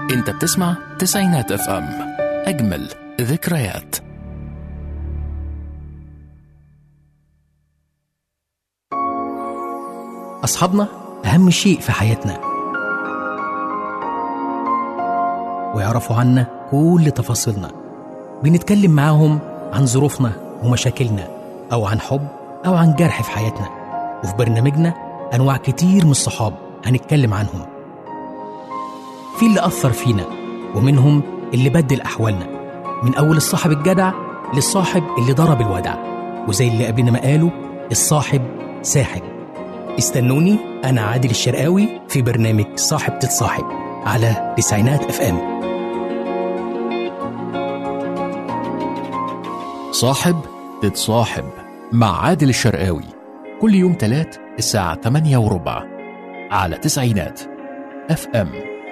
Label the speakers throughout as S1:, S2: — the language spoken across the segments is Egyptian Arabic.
S1: انت بتسمع تسعينات اف ام اجمل ذكريات
S2: أصحابنا أهم شيء في حياتنا ويعرفوا عنا كل تفاصيلنا بنتكلم معاهم عن ظروفنا ومشاكلنا أو عن حب أو عن جرح في حياتنا وفي برنامجنا أنواع كتير من الصحاب هنتكلم عنهم في اللي أثر فينا ومنهم اللي بدل أحوالنا من أول الصاحب الجدع للصاحب اللي ضرب الودع وزي اللي قبلنا ما قالوا الصاحب ساحب استنوني أنا عادل الشرقاوي في برنامج صاحب تتصاحب على تسعينات اف ام
S1: صاحب تتصاحب مع عادل الشرقاوي كل يوم تلات الساعة 8 وربع على تسعينات اف ام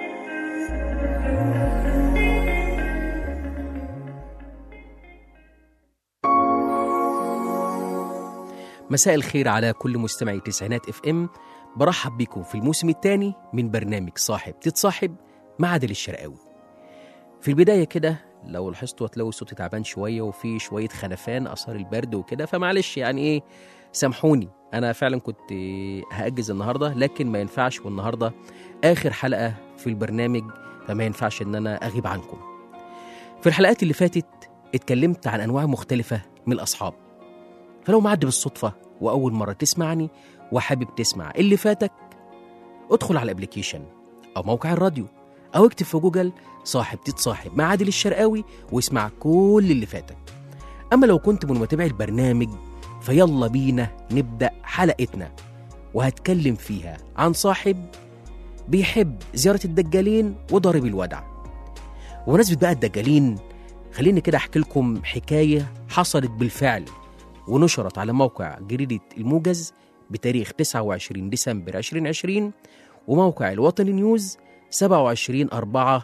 S2: مساء الخير على كل مستمعي تسعينات اف ام برحب بكم في الموسم الثاني من برنامج صاحب تتصاحب مع عادل الشرقاوي في البداية كده لو لاحظتوا هتلاقوا صوتي تعبان شوية وفي شوية خنفان أثار البرد وكده فمعلش يعني إيه سامحوني أنا فعلا كنت هأجز النهاردة لكن ما ينفعش والنهاردة آخر حلقة في البرنامج فما ينفعش إن أنا أغيب عنكم في الحلقات اللي فاتت اتكلمت عن أنواع مختلفة من الأصحاب فلو معدي بالصدفة وأول مرة تسمعني وحابب تسمع اللي فاتك ادخل على الابليكيشن أو موقع الراديو أو اكتب في جوجل صاحب تتصاحب مع عادل الشرقاوي واسمع كل اللي فاتك أما لو كنت من متابعي البرنامج فيلا بينا نبدأ حلقتنا وهتكلم فيها عن صاحب بيحب زيارة الدجالين وضارب الودع وبمناسبة بقى الدجالين خليني كده أحكي لكم حكاية حصلت بالفعل ونشرت على موقع جريدة الموجز بتاريخ 29 ديسمبر 2020 وموقع الوطني نيوز 27 4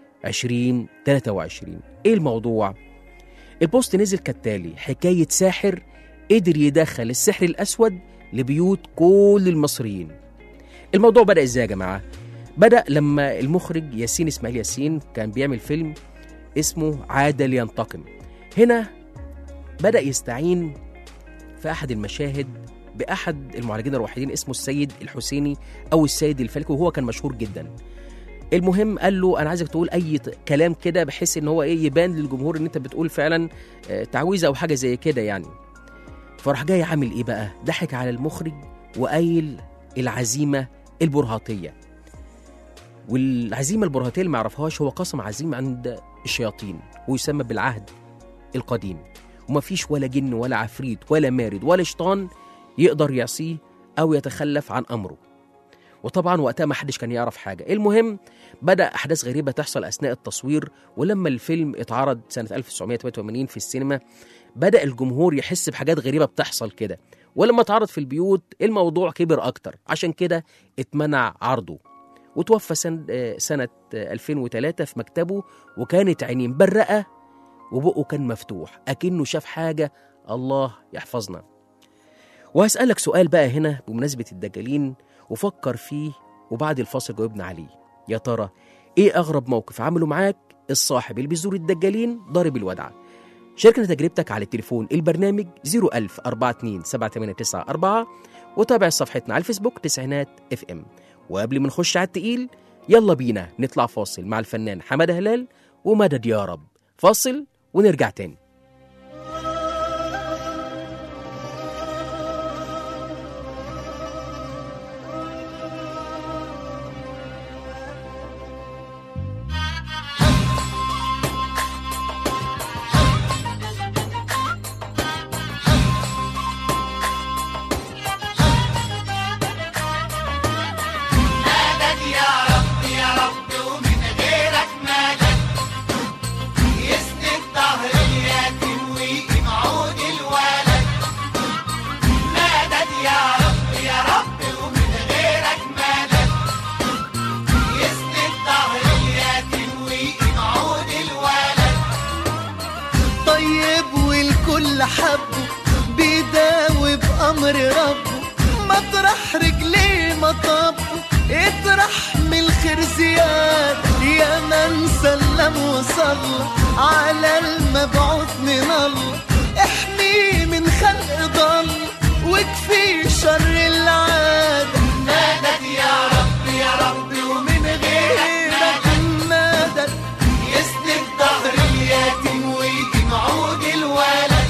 S2: 2023 ايه الموضوع؟ البوست نزل كالتالي حكاية ساحر قدر يدخل السحر الأسود لبيوت كل المصريين الموضوع بدأ ازاي يا جماعة؟ بدأ لما المخرج ياسين اسماعيل ياسين كان بيعمل فيلم اسمه عادل ينتقم هنا بدأ يستعين في أحد المشاهد بأحد المعالجين الروحيين اسمه السيد الحسيني أو السيد الفلكي وهو كان مشهور جدا المهم قال له انا عايزك تقول اي ت- كلام كده بحيث ان هو ايه يبان للجمهور ان انت بتقول فعلا آه، تعويذه او حاجه زي كده يعني فراح جاي عامل ايه بقى ضحك على المخرج وقايل العزيمه البرهاطيه والعزيمه البرهاطيه اللي ما يعرفهاش هو قسم عزيم عند الشياطين ويسمى بالعهد القديم ومفيش ولا جن ولا عفريت ولا مارد ولا شيطان يقدر يعصيه او يتخلف عن امره وطبعا وقتها ما حدش كان يعرف حاجه المهم بدا احداث غريبه تحصل اثناء التصوير ولما الفيلم اتعرض سنه 1988 في السينما بدا الجمهور يحس بحاجات غريبه بتحصل كده ولما اتعرض في البيوت الموضوع كبر اكتر عشان كده اتمنع عرضه وتوفى سنة, آه، سنة آه، 2003 في مكتبه وكانت عينيه مبرقة وبقه كان مفتوح أكنه شاف حاجة الله يحفظنا وهسألك سؤال بقى هنا بمناسبة الدجالين وفكر فيه وبعد الفاصل جاوبنا عليه يا ترى ايه اغرب موقف عمله معاك الصاحب اللي بيزور الدجالين ضارب الودعه شاركنا تجربتك على التليفون البرنامج 01000 42 789 وتابع صفحتنا على الفيسبوك تسعينات اف ام وقبل ما نخش على التقيل يلا بينا نطلع فاصل مع الفنان حماده هلال ومدد يا رب فاصل ونرجع تاني
S3: مدد يا رب يا رب ومن غيرك مدد يسند ظهري يا
S4: الله على المبعوث من الله احميه من خلق ضل واكفي شر العادة
S3: مدد يا رب يا رب ومن غيرك
S4: غيرك مدد
S3: يسند ظهر اليتيم ويجي معود الولد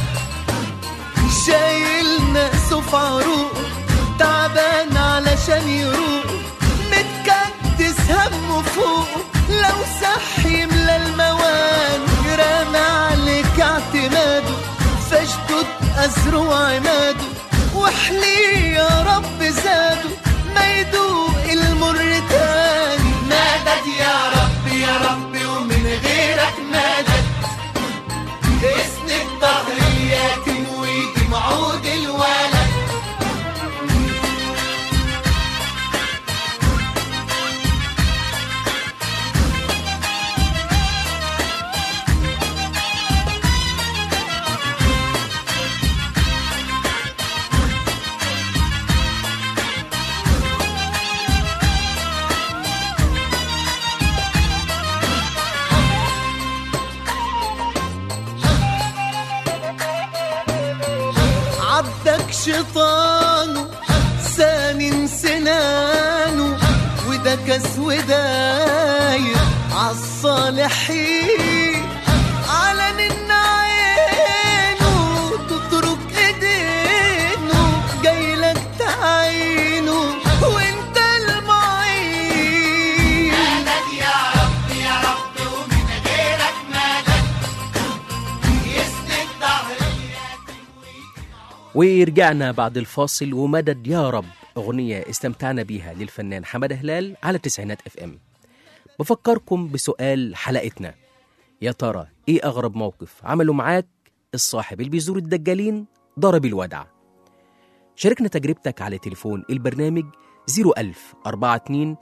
S4: شايل نقصه في عروقه تعبان علشان يروق متكدس همه فوقه لو صح يملى الموان رامي عليك اعتماده فاشدد أزره وعماده واحليه يا رب زاده ما يدوق المر تاني
S3: مدد يا رب يا رب ومن غيرك مدد يسند ظهر اليتيم ويجي معود الولد
S4: عبدك شيطانه سانن سنانه وده كاس وداير عالصالحين علن ان عينه تترك ايدينه جايلك تعينه وانت المعين
S3: مدد يا رب يا رب ومن غيرك مدد يسند ظهر اليتيم
S2: ورجعنا بعد الفاصل ومدد يا رب أغنية استمتعنا بيها للفنان حمادة هلال على تسعينات اف ام بفكركم بسؤال حلقتنا يا ترى ايه أغرب موقف عمله معاك الصاحب اللي بيزور الدجالين ضرب الودع شاركنا تجربتك على تليفون البرنامج 01000 42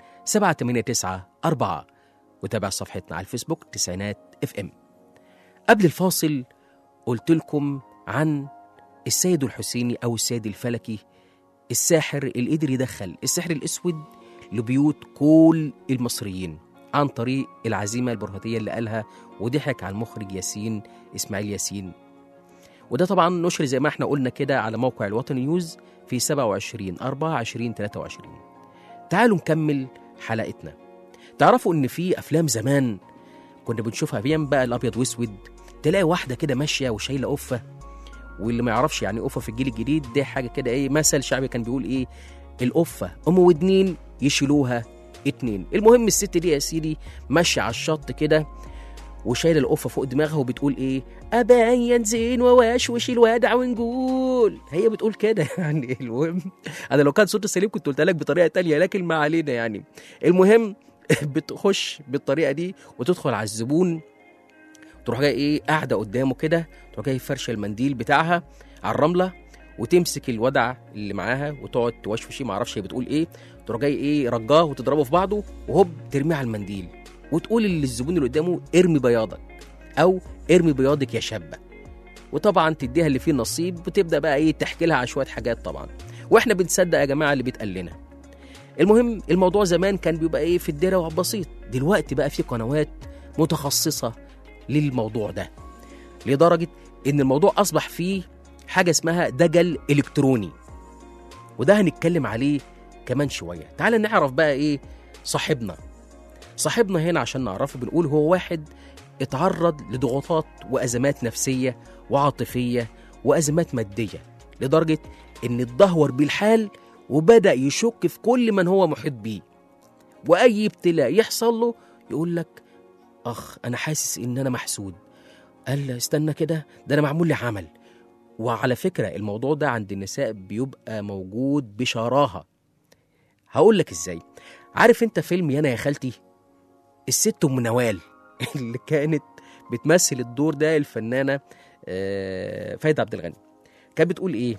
S2: 789 4 وتابع صفحتنا على الفيسبوك تسعينات اف ام قبل الفاصل قلت لكم عن السيد الحسيني أو السيد الفلكي الساحر اللي قدر يدخل السحر الأسود لبيوت كل المصريين عن طريق العزيمة البرهاتية اللي قالها وضحك على المخرج ياسين إسماعيل ياسين وده طبعا نشر زي ما احنا قلنا كده على موقع الوطن نيوز في 27 24 23 تعالوا نكمل حلقتنا تعرفوا ان في افلام زمان كنا بنشوفها ايام بقى الابيض واسود تلاقي واحده كده ماشيه وشايله قفه واللي ما يعرفش يعني قفه في الجيل الجديد دي حاجه كده ايه مثل شعبي كان بيقول ايه القفه ام ودنين يشيلوها اتنين المهم الست دي يا سيدي ماشيه على الشط كده وشايله القفه فوق دماغها وبتقول ايه ابين زين وواشوش الوادع ونقول هي بتقول كده يعني المهم انا لو كان صوت سليم كنت قلت لك بطريقه تانية لكن ما علينا يعني المهم بتخش بالطريقه دي وتدخل على الزبون تروح جاي ايه قاعده قدامه كده تروح جاي فرشه المنديل بتاعها على الرمله وتمسك الودع اللي معاها وتقعد توشوشي ما اعرفش هي بتقول ايه تروح جاي ايه رجاه وتضربه في بعضه وهوب ترميه على المنديل وتقول للزبون اللي قدامه ارمي بياضك او ارمي بياضك يا شابه وطبعا تديها اللي فيه نصيب وتبدا بقى ايه تحكي لها على شويه حاجات طبعا واحنا بنصدق يا جماعه اللي بيتقال لنا المهم الموضوع زمان كان بيبقى ايه في الدره بسيط دلوقتي بقى في قنوات متخصصه للموضوع ده لدرجه ان الموضوع اصبح فيه حاجه اسمها دجل الكتروني وده هنتكلم عليه كمان شويه تعال نعرف بقى ايه صاحبنا صاحبنا هنا عشان نعرفه بنقول هو واحد اتعرض لضغوطات وازمات نفسيه وعاطفيه وازمات ماديه لدرجه ان اتدهور بيه الحال وبدا يشك في كل من هو محيط بيه واي ابتلاء يحصل له يقول لك اخ انا حاسس ان انا محسود قال له استنى كده ده انا معمول لي عمل وعلى فكره الموضوع ده عند النساء بيبقى موجود بشراهه هقول لك ازاي عارف انت فيلم يانا يا خالتي الست ام نوال اللي كانت بتمثل الدور ده الفنانه آه، فايده عبد الغني كانت بتقول ايه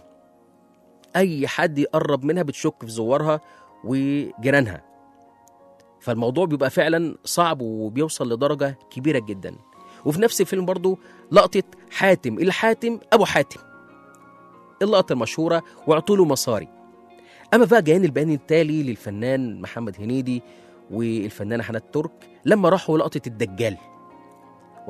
S2: اي حد يقرب منها بتشك في زوارها وجيرانها فالموضوع بيبقى فعلا صعب وبيوصل لدرجه كبيره جدا وفي نفس الفيلم برضو لقطه حاتم الحاتم ابو حاتم اللقطه المشهوره واعطوا مصاري اما بقى جايين البيان التالي للفنان محمد هنيدي والفنانه حنان ترك لما راحوا لقطه الدجال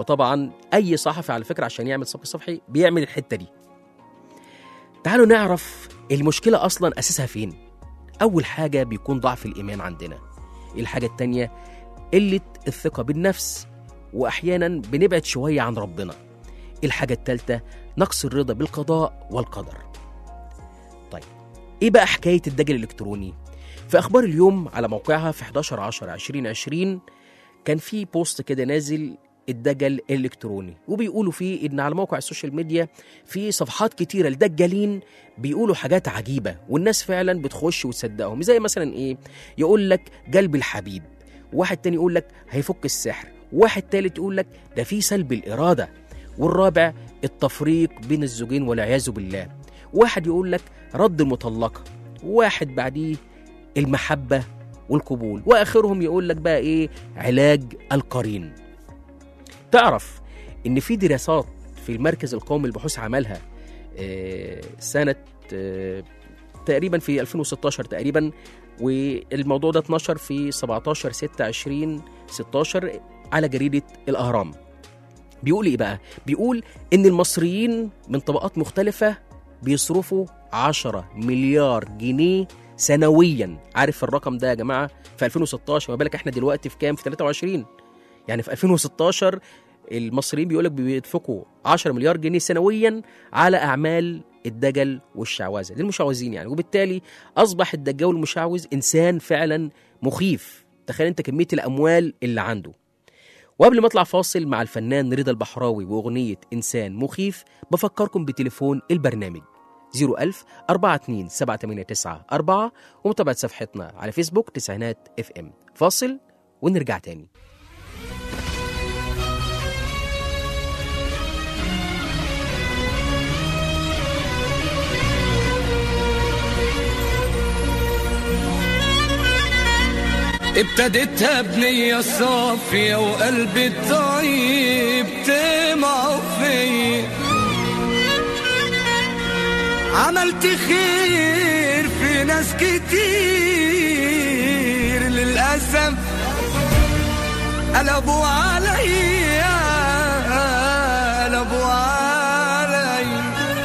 S2: وطبعا اي صحفي على فكره عشان يعمل سبق صفحي بيعمل الحته دي تعالوا نعرف المشكله اصلا اساسها فين اول حاجه بيكون ضعف الايمان عندنا الحاجه التانيه قله الثقه بالنفس واحيانا بنبعد شويه عن ربنا الحاجه التالته نقص الرضا بالقضاء والقدر طيب ايه بقى حكايه الدجل الالكتروني في اخبار اليوم على موقعها في 11 10 2020 كان في بوست كده نازل الدجل الالكتروني وبيقولوا فيه ان على موقع السوشيال ميديا في صفحات كتيره لدجالين بيقولوا حاجات عجيبه والناس فعلا بتخش وتصدقهم زي مثلا ايه يقول لك قلب الحبيب واحد تاني يقول لك هيفك السحر واحد تالت يقول لك ده في سلب الاراده والرابع التفريق بين الزوجين والعياذ بالله واحد يقول لك رد المطلقه واحد بعديه المحبه والقبول واخرهم يقول لك بقى ايه علاج القرين تعرف ان في دراسات في المركز القومي للبحوث عملها آه، سنه آه، تقريبا في 2016 تقريبا والموضوع ده اتنشر في 17 6 20 16 على جريده الاهرام بيقول ايه بقى بيقول ان المصريين من طبقات مختلفه بيصرفوا 10 مليار جنيه سنويا عارف الرقم ده يا جماعه في 2016 ما بالك احنا دلوقتي في كام في 23 يعني في 2016 المصريين بيقول لك بيدفقوا 10 مليار جنيه سنويا على اعمال الدجل والشعوذه للمشعوذين يعني وبالتالي اصبح الدجال والمشعوذ انسان فعلا مخيف تخيل انت كميه الاموال اللي عنده وقبل ما اطلع فاصل مع الفنان رضا البحراوي واغنيه انسان مخيف بفكركم بتليفون البرنامج 01000 42 789 4 ومتابعه صفحتنا على فيسبوك تسعينات اف ام فاصل ونرجع تاني
S5: ابتديتها بنية صافية وقلبي الطيب طمع فيا عملت خير في ناس كتير للأسف قلبوا عليا قلبوا عليا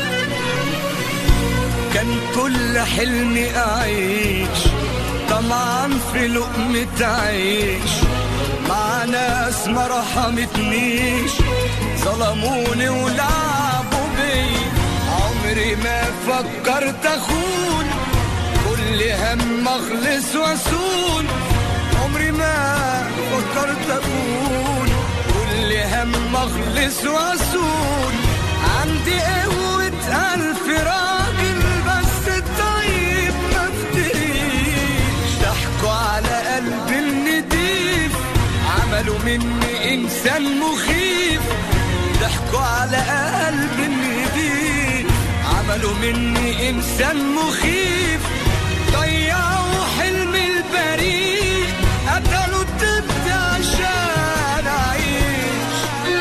S5: كان كل حلمي أعيش طمعا في لقمة عيش مع ناس ما رحمتنيش ظلموني ولعبوا بيا عمري ما فكرت اخون كل هم اخلص واسون عمري ما فكرت اخون كل هم اخلص واسون عندي قوة ألف راجل بس الطيب ما افتريش ضحكوا على قلبي النديف عملوا مني إنسان مخيف ضحكوا على قلبي النديف عملوا مني إنسان مخيف ضيعوا حلمي البريء قتلوا الطب عشان أعيش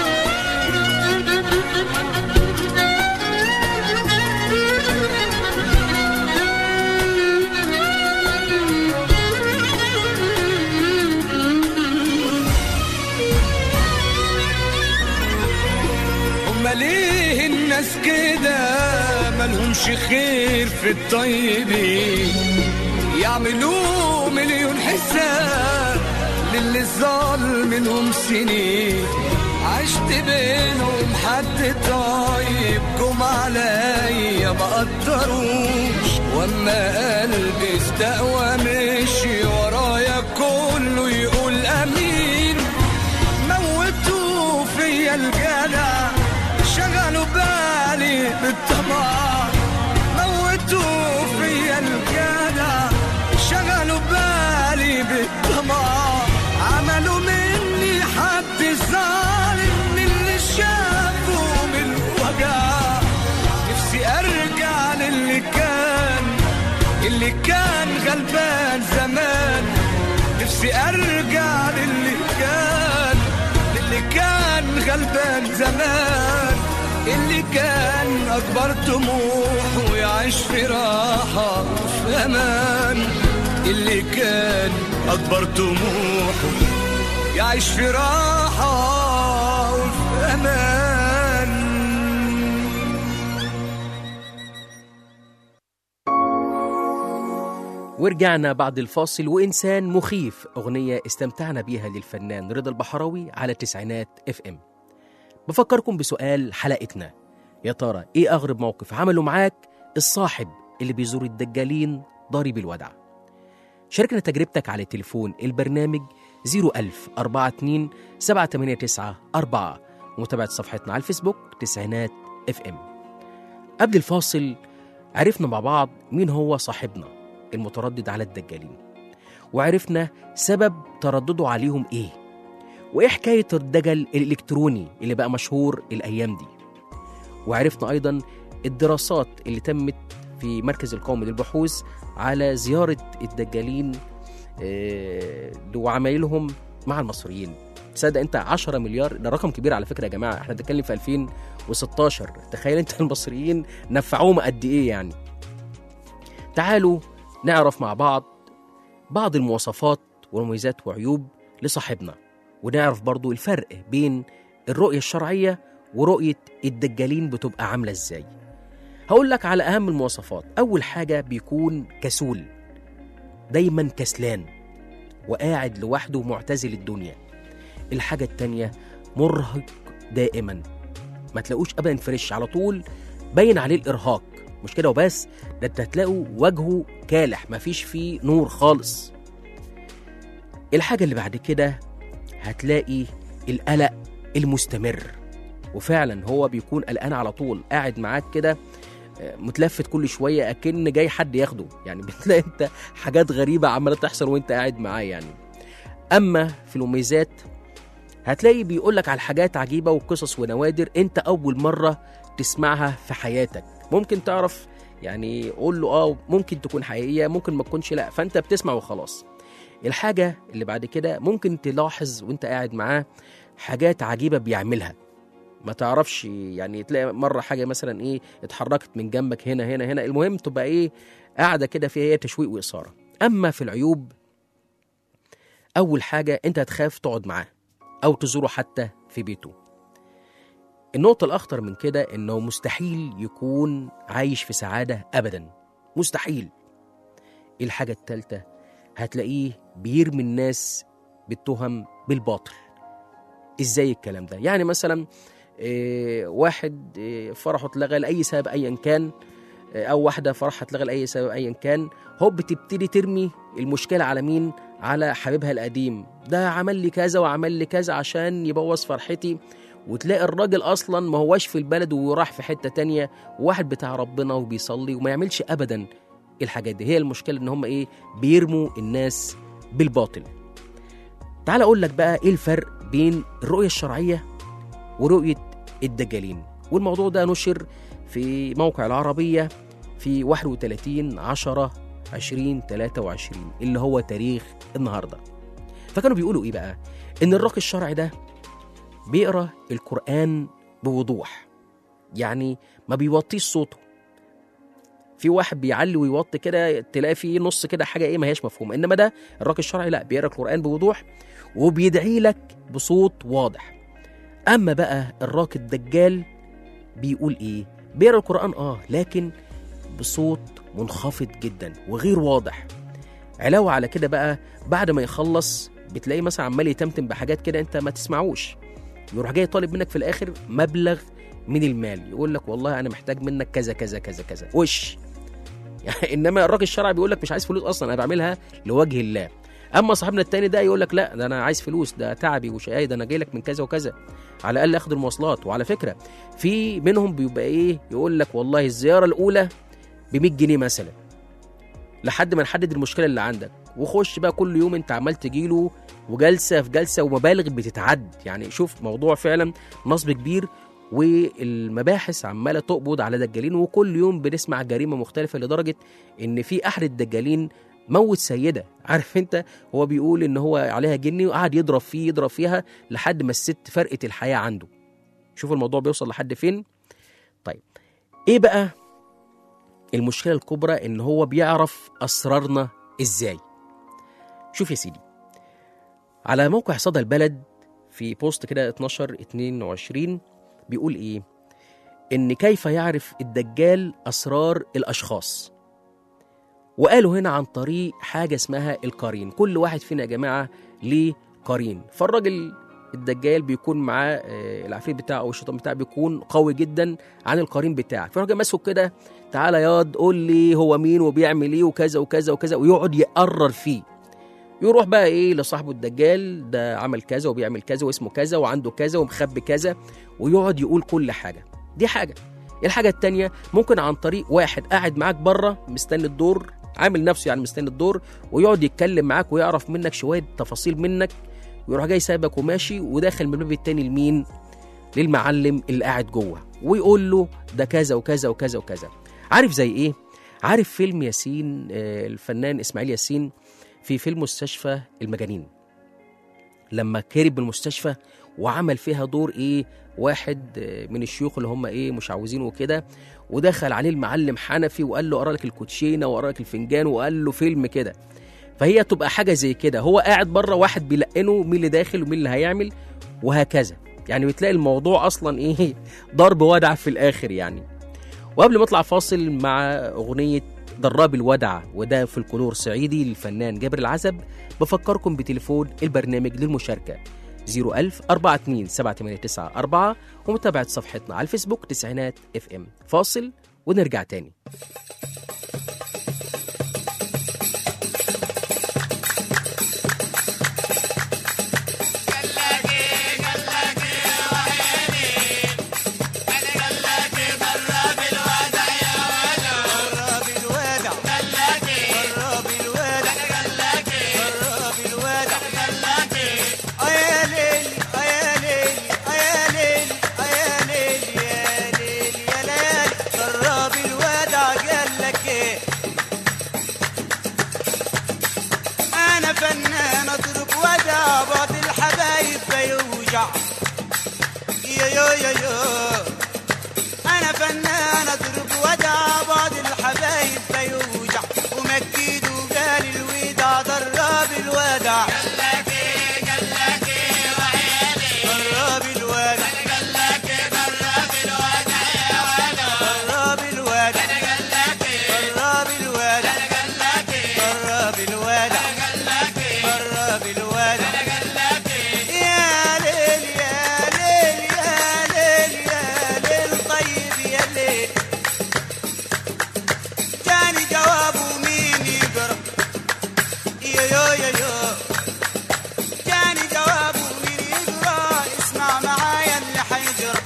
S5: هما ليه الناس كده ملهمش خير في الطيبين يعملوا مليون حساب للي ظل منهم سنين عشت بينهم حد طيب جم عليا ما قدروش واما قلبي استقوى مشي ورايا كله يقول امين موتوا فيا الجدع شغلوا بالي بالطمع موتوا فيا الجدع شغلوا بالي بالطمع عملوا مني حد ظالم من اللي شافوا من الوجع نفسي ارجع للي كان اللي كان غلبان زمان نفسي ارجع للي كان اللي كان غلبان زمان اللي كان اكبر طموحه يعيش في راحه وفي امان اللي كان اكبر طموحه يعيش في راحه وفي
S2: ورجعنا بعد الفاصل وإنسان مخيف أغنية استمتعنا بيها للفنان رضا البحراوي على تسعينات اف ام بفكركم بسؤال حلقتنا يا ترى إيه أغرب موقف عمله معاك الصاحب اللي بيزور الدجالين ضارب الودع شاركنا تجربتك على تليفون البرنامج 01000 42 789 4 ومتابعة صفحتنا على الفيسبوك تسعينات اف ام قبل الفاصل عرفنا مع بعض مين هو صاحبنا المتردد على الدجالين وعرفنا سبب تردده عليهم ايه وايه حكايه الدجل الالكتروني اللي بقى مشهور الايام دي وعرفنا ايضا الدراسات اللي تمت في مركز القومي للبحوث على زياره الدجالين آه، وعمايلهم مع المصريين تصدق انت 10 مليار ده رقم كبير على فكره يا جماعه احنا بنتكلم في 2016 تخيل انت المصريين نفعوهم قد ايه يعني تعالوا نعرف مع بعض بعض المواصفات ومميزات وعيوب لصاحبنا ونعرف برضو الفرق بين الرؤية الشرعية ورؤية الدجالين بتبقى عاملة ازاي هقول لك على أهم المواصفات أول حاجة بيكون كسول دايما كسلان وقاعد لوحده معتزل الدنيا الحاجة التانية مرهق دائما ما تلاقوش أبدا فريش على طول باين عليه الإرهاق مش كده وبس ده انت هتلاقوا وجهه كالح مفيش فيه نور خالص الحاجة اللي بعد كده هتلاقي القلق المستمر وفعلا هو بيكون قلقان على طول قاعد معاك كده آه، متلفت كل شوية أكن جاي حد ياخده يعني بتلاقي انت حاجات غريبة عمالة تحصل وانت قاعد معاه يعني أما في المميزات هتلاقي بيقولك على حاجات عجيبة وقصص ونوادر انت أول مرة تسمعها في حياتك ممكن تعرف يعني قول له اه ممكن تكون حقيقيه ممكن ما تكونش لا فانت بتسمع وخلاص الحاجه اللي بعد كده ممكن تلاحظ وانت قاعد معاه حاجات عجيبه بيعملها ما تعرفش يعني تلاقي مره حاجه مثلا ايه اتحركت من جنبك هنا هنا هنا المهم تبقى ايه قاعده كده فيها هي تشويق واثاره اما في العيوب اول حاجه انت هتخاف تقعد معاه او تزوره حتى في بيته النقطة الأخطر من كده إنه مستحيل يكون عايش في سعادة أبدا مستحيل الحاجة التالتة هتلاقيه بيرمي الناس بالتهم بالباطل إزاي الكلام ده يعني مثلا إيه واحد إيه فرحه اتلغى لأي سبب أيا كان إيه أو واحدة فرحها اتلغى لأي سبب أيا كان هوب بتبتدي ترمي المشكلة على مين على حبيبها القديم ده عمل لي كذا وعمل لي كذا عشان يبوظ فرحتي وتلاقي الراجل اصلا ما هواش في البلد وراح في حته تانية واحد بتاع ربنا وبيصلي وما يعملش ابدا الحاجات دي هي المشكله ان هم ايه بيرموا الناس بالباطل تعال اقول لك بقى ايه الفرق بين الرؤيه الشرعيه ورؤيه الدجالين والموضوع ده نشر في موقع العربيه في 31 10 20 23 اللي هو تاريخ النهارده فكانوا بيقولوا ايه بقى ان الراقي الشرعي ده بيقرا القرآن بوضوح يعني ما بيوطيش صوته في واحد بيعلي ويوطي كده تلاقي فيه نص كده حاجه ايه ما هياش مفهومه انما ده الراقي الشرعي لا بيقرا القرآن بوضوح وبيدعي لك بصوت واضح اما بقى الراقي الدجال بيقول ايه بيقرا القرآن اه لكن بصوت منخفض جدا وغير واضح علاوه على كده بقى بعد ما يخلص بتلاقيه مثلا عمال يتمتم بحاجات كده انت ما تسمعوش يروح جاي طالب منك في الاخر مبلغ من المال يقول لك والله انا محتاج منك كذا كذا كذا كذا وش يعني انما الراجل الشرعي بيقول لك مش عايز فلوس اصلا انا بعملها لوجه الله اما صاحبنا التاني ده يقول لك لا ده انا عايز فلوس ده تعبي وشقاي ده انا جاي لك من كذا وكذا على الاقل اخد المواصلات وعلى فكره في منهم بيبقى ايه يقول لك والله الزياره الاولى ب 100 جنيه مثلا لحد ما نحدد المشكله اللي عندك وخش بقى كل يوم انت عمال تجيله وجلسه في جلسه ومبالغ بتتعد يعني شوف موضوع فعلا نصب كبير والمباحث عماله تقبض على دجالين وكل يوم بنسمع جريمه مختلفه لدرجه ان في احد الدجالين موت سيده عارف انت هو بيقول ان هو عليها جني وقعد يضرب فيه يضرب فيها لحد ما الست فرقت الحياه عنده شوف الموضوع بيوصل لحد فين طيب ايه بقى المشكله الكبرى ان هو بيعرف اسرارنا ازاي شوف يا سيدي على موقع صدى البلد في بوست كده 12 22 بيقول ايه ان كيف يعرف الدجال اسرار الاشخاص وقالوا هنا عن طريق حاجة اسمها القرين كل واحد فينا يا جماعة ليه قرين فالراجل الدجال بيكون معاه آه، العفريت بتاعه او الشيطان بتاعه بيكون قوي جدا عن القرين بتاعه فيروح جاي ماسكه كده تعالى ياض قول لي هو مين وبيعمل ايه وكذا وكذا وكذا ويقعد يقرر فيه يروح بقى ايه لصاحبه الدجال ده عمل كذا وبيعمل كذا واسمه كذا وعنده كذا ومخبي كذا ويقعد يقول كل حاجه دي حاجه الحاجه التانية ممكن عن طريق واحد قاعد معاك بره مستني الدور عامل نفسه يعني مستني الدور ويقعد يتكلم معاك ويعرف منك شويه تفاصيل منك ويروح جاي سايبك وماشي وداخل من الباب التاني لمين للمعلم اللي قاعد جوه ويقول له ده كذا وكذا وكذا وكذا عارف زي ايه عارف فيلم ياسين آه، الفنان اسماعيل ياسين في فيلم مستشفى المجانين لما هرب من المستشفى وعمل فيها دور ايه واحد آه، من الشيوخ اللي هم ايه مشعوذين وكده ودخل عليه المعلم حنفي وقال له اقرا لك الكوتشينه واقرا لك الفنجان وقال له فيلم كده فهي تبقى حاجه زي كده هو قاعد بره واحد بيلقنه مين اللي داخل ومين اللي هيعمل وهكذا يعني بتلاقي الموضوع اصلا ايه ضرب ودع في الاخر يعني وقبل ما اطلع فاصل مع اغنيه دراب الودع وده في الكلور صعيدي للفنان جابر العزب بفكركم بتليفون البرنامج للمشاركه 01000 42 789 ومتابعه صفحتنا على الفيسبوك تسعينات اف ام فاصل ونرجع تاني
S4: قرب الودع قرب الودع قرب الودع آه يا ليلي آه يا ليلي آه يا ليلي آه يا ليلي يا ليلي يا ليالي قرب الودع قال لك ايه انا فنان اضرب ودع بعض الحبايب بيوجع يا يا يا يا انا فنان اضرب ودع بعض الحبايب بيوجع ومكيد وقال الوداع ضرب الوداع قلك ايه قلك ايه وعيني ضرب الوداع قلك ايه ضرب الوداع يا وداع ضرب الوداع قلك ايه ضرب الوداع قلك ايه ضرب الوداع قلك ايه ضرب الوداع قلك ايه يا ليل يا ليل يا ليل يا ليل طيب يا ليل جاني جوابه مين يقرا يا يا يا يا جاني جوابه مين يقرا اسمع معايا اللي حيجرى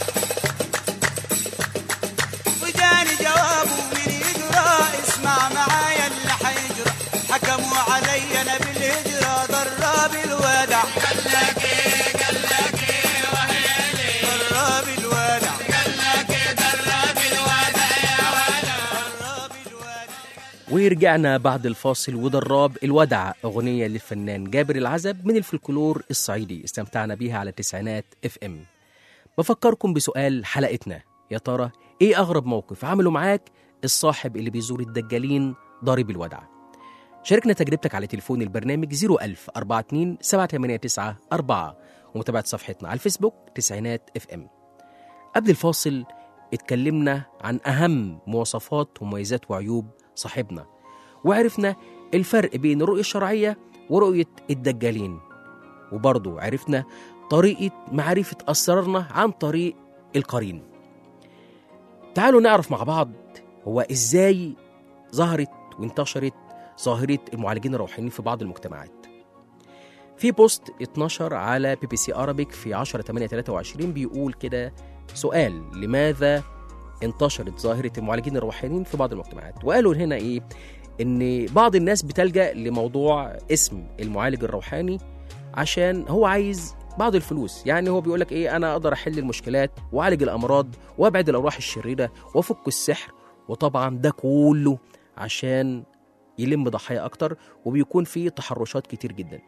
S4: وجاني جوابه مين يقرا اسمع معايا اللي حيجرى حكموا علي انا بالهجرة ضرب الودع قالك ايه قالك ايه وهيلي ضرب الودع قالك ايه ضرب الودع يا ودع ضرب الودع
S2: ورجعنا بعد الفاصل ودراب الودع أغنية للفنان جابر العزب من الفلكلور الصعيدي استمتعنا بيها على التسعينات اف ام بفكركم بسؤال حلقتنا يا ترى ايه أغرب موقف عمله معاك الصاحب اللي بيزور الدجالين ضارب الودع شاركنا تجربتك على تليفون البرنامج 01000 42 789 4 ومتابعة صفحتنا على الفيسبوك تسعينات اف ام قبل الفاصل اتكلمنا عن أهم مواصفات ومميزات وعيوب صاحبنا وعرفنا الفرق بين الرؤية الشرعية ورؤية الدجالين وبرضه عرفنا طريقة معرفة أسرارنا عن طريق القرين تعالوا نعرف مع بعض هو إزاي ظهرت وانتشرت ظاهرة المعالجين الروحانيين في بعض المجتمعات في بوست اتنشر على بي بي سي ارابيك في 10 8 23 بيقول كده سؤال لماذا انتشرت ظاهرة المعالجين الروحانيين في بعض المجتمعات وقالوا هنا ايه ان بعض الناس بتلجأ لموضوع اسم المعالج الروحاني عشان هو عايز بعض الفلوس يعني هو بيقول لك ايه انا اقدر احل المشكلات واعالج الامراض وابعد الارواح الشريره وافك السحر وطبعا ده كله عشان يلم ضحايا اكتر وبيكون فيه تحرشات كتير جدا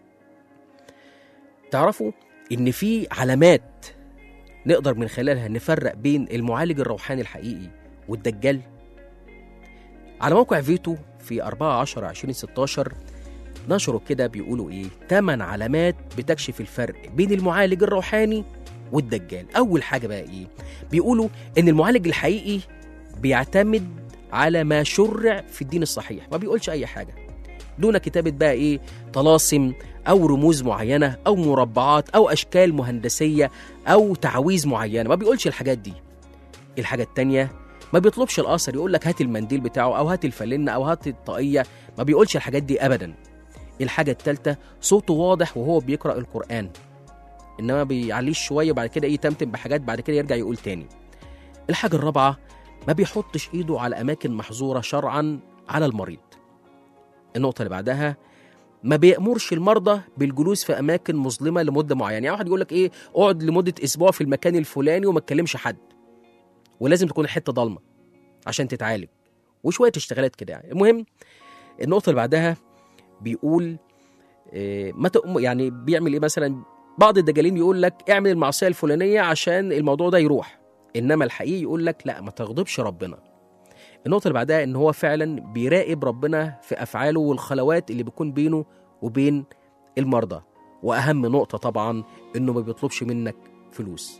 S2: تعرفوا ان في علامات نقدر من خلالها نفرق بين المعالج الروحاني الحقيقي والدجال على موقع فيتو في 4 10 2016 نشروا كده بيقولوا ايه 8 علامات بتكشف الفرق بين المعالج الروحاني والدجال اول حاجه بقى ايه بيقولوا ان المعالج الحقيقي بيعتمد على ما شرع في الدين الصحيح ما بيقولش اي حاجه دون كتابه بقى ايه طلاسم او رموز معينه او مربعات او اشكال مهندسيه او تعويذ معينه ما بيقولش الحاجات دي الحاجه التانية ما بيطلبش الاثر يقول لك هات المنديل بتاعه او هات الفلنه او هات الطاقيه ما بيقولش الحاجات دي ابدا الحاجه التالتة صوته واضح وهو بيقرا القران انما بيعليش شويه وبعد كده ايه تمتم بحاجات بعد كده يرجع يقول تاني الحاجه الرابعه ما بيحطش ايده على اماكن محظوره شرعا على المريض النقطه اللي بعدها ما بيأمرش المرضى بالجلوس في اماكن مظلمه لمده معينه يعني واحد يقول لك ايه اقعد لمده اسبوع في المكان الفلاني وما تكلمش حد ولازم تكون الحته ضلمه عشان تتعالج وشويه اشتغالات كده يعني المهم النقطه اللي بعدها بيقول إيه ما تقم يعني بيعمل ايه مثلا بعض الدجالين بيقول لك اعمل المعصيه الفلانيه عشان الموضوع ده يروح انما الحقيقي يقول لك لا ما تغضبش ربنا النقطه اللي بعدها ان هو فعلا بيراقب ربنا في افعاله والخلوات اللي بيكون بينه وبين المرضى واهم نقطه طبعا انه ما بيطلبش منك فلوس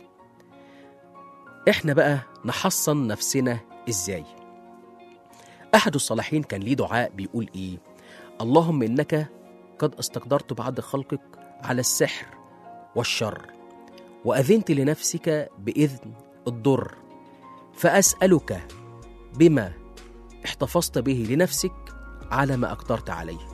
S2: احنا بقى نحصن نفسنا ازاي احد الصالحين كان ليه دعاء بيقول ايه اللهم انك قد استقدرت بعد خلقك على السحر والشر واذنت لنفسك باذن الضر فاسالك بما احتفظت به لنفسك على ما اقدرت عليه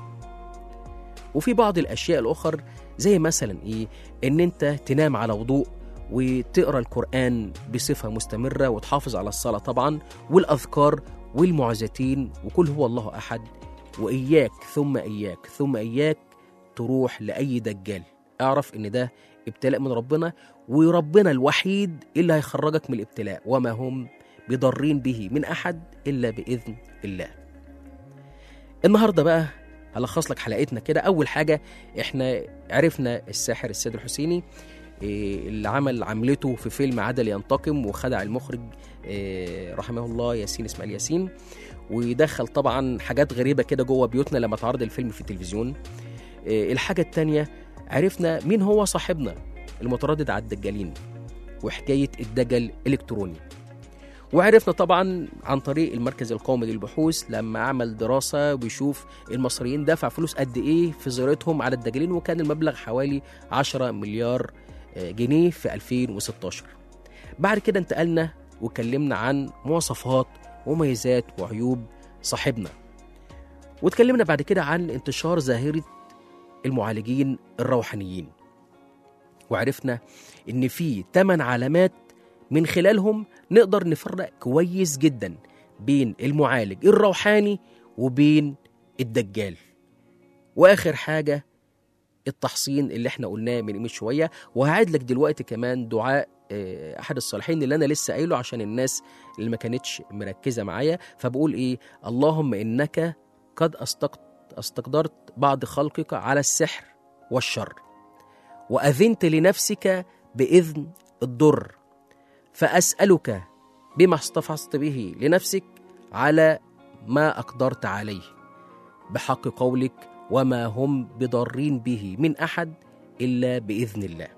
S2: وفي بعض الاشياء الاخر زي مثلا ايه ان انت تنام على وضوء وتقرا القران بصفه مستمره وتحافظ على الصلاه طبعا والاذكار والمعزتين وكل هو الله احد واياك ثم اياك ثم اياك تروح لاي دجال اعرف ان ده ابتلاء من ربنا وربنا الوحيد اللي هيخرجك من الابتلاء وما هم بضارين به من احد الا باذن الله النهارده بقى هلخص لك حلقتنا كده اول حاجه احنا عرفنا الساحر السيد الحسيني إيه، اللي عمل عملته في فيلم عدل ينتقم وخدع المخرج إيه، رحمه الله ياسين اسماعيل ياسين ودخل طبعا حاجات غريبه كده جوه بيوتنا لما اتعرض الفيلم في التلفزيون إيه، الحاجه التانية عرفنا مين هو صاحبنا المتردد على الدجالين وحكايه الدجل الالكتروني وعرفنا طبعا عن طريق المركز القومي للبحوث لما عمل دراسة ويشوف المصريين دفع فلوس قد إيه في زيارتهم على الدجالين وكان المبلغ حوالي 10 مليار آه، جنيه في 2016 بعد كده انتقلنا واتكلمنا عن مواصفات ومميزات وعيوب صاحبنا واتكلمنا بعد كده عن انتشار ظاهرة المعالجين الروحانيين وعرفنا ان في 8 علامات من خلالهم نقدر نفرق كويس جدا بين المعالج الروحاني وبين الدجال واخر حاجه التحصين اللي احنا قلناه من قيمه شويه وهعيد لك دلوقتي كمان دعاء آه، احد الصالحين اللي انا لسه قايله عشان الناس اللي ما كانتش مركزه معايا فبقول ايه اللهم انك قد أستق- استقدرت بعض خلقك على السحر والشر واذنت لنفسك باذن الضر فاسالك بما احتفظت به لنفسك على ما اقدرت عليه بحق قولك وما هم بضارين به من احد الا باذن الله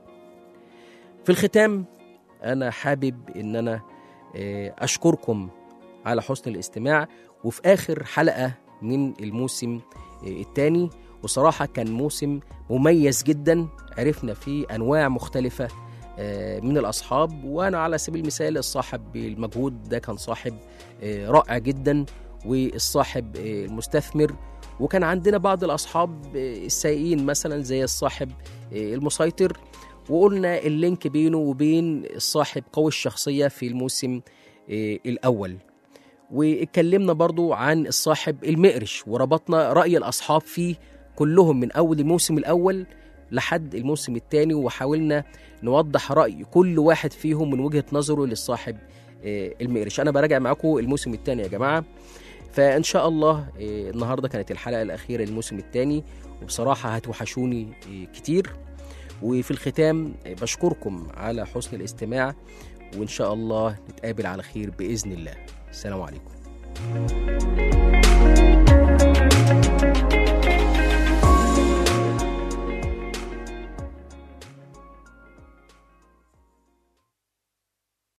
S2: في الختام انا حابب ان انا آه، اشكركم على حسن الاستماع وفي اخر حلقه من الموسم الثاني وصراحه كان موسم مميز جدا عرفنا فيه انواع مختلفه آه، من الاصحاب وانا على سبيل المثال الصاحب بالمجهود ده كان صاحب آه، رائع جدا والصاحب آه، المستثمر وكان عندنا بعض الاصحاب آه، السائقين مثلا زي الصاحب آه، المسيطر وقلنا اللينك بينه وبين الصاحب قوي الشخصيه في الموسم آه، الاول واتكلمنا برضو عن الصاحب المقرش وربطنا رأي الأصحاب فيه كلهم من أول الموسم الأول لحد الموسم الثاني وحاولنا نوضح رأي كل واحد فيهم من وجهة نظره للصاحب آه، المقرش أنا براجع معاكم الموسم الثاني يا جماعة فإن شاء الله آه، النهاردة كانت الحلقة الأخيرة للموسم الثاني وبصراحة هتوحشوني آه، كتير وفي الختام آه، بشكركم على حسن الاستماع وإن شاء الله نتقابل على خير بإذن الله السلام عليكم